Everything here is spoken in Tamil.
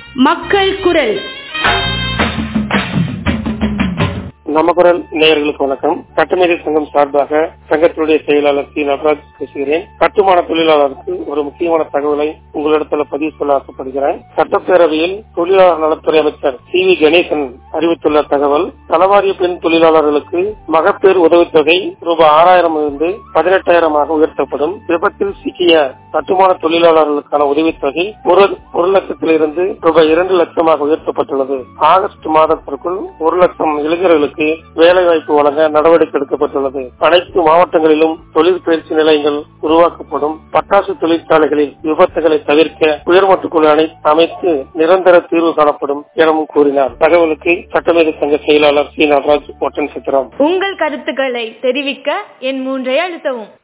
மக்கள் குரல் நம்ம குரல் நேயர்களுக்கு வணக்கம் சட்டமேதை சங்கம் சார்பாக சங்கத்தினுடைய செயலாளர் சி நடராஜ் பேசுகிறேன் கட்டுமான தொழிலாளருக்கு ஒரு முக்கியமான தகவலை உங்களிடத்துல பதிவு சொல்ல ஆசைப்படுகிறேன் சட்டப்பேரவையில் தொழிலாளர் நலத்துறை அமைச்சர் சி வி கணேசன் அறிவித்துள்ள தகவல் தளவாரிய பெண் தொழிலாளர்களுக்கு மகப்பேறு உதவித்தொகை ரூபாய் ஆறாயிரம் இருந்து பதினெட்டாயிரமாக உயர்த்தப்படும் விபத்தில் சிக்கிய கட்டுமான தொழிலாளர்களுக்கான உதவித்தொகை ஒரு ஒரு லட்சத்திலிருந்து ரூபாய் இரண்டு லட்சமாக உயர்த்தப்பட்டுள்ளது ஆகஸ்ட் மாதத்திற்குள் ஒரு லட்சம் இளைஞர்களுக்கு வேலை வாய்ப்பு வழங்க நடவடிக்கை எடுக்கப்பட்டுள்ளது அனைத்து மாவட்டங்களிலும் தொழில் பயிற்சி நிலையங்கள் உருவாக்கப்படும் பட்டாசு தொழிற்சாலைகளில் விபத்துகளை தவிர்க்க உயர்மட்ட குழு அணை அமைத்து நிரந்தர தீர்வு காணப்படும் எனவும் கூறினார் தகவலுக்கு சட்டமேதை சங்க செயலாளர் சி நடராஜ் ஒட்டன் சித்திரம் உங்கள் கருத்துக்களை தெரிவிக்க என் மூன்றை அழுத்தவும்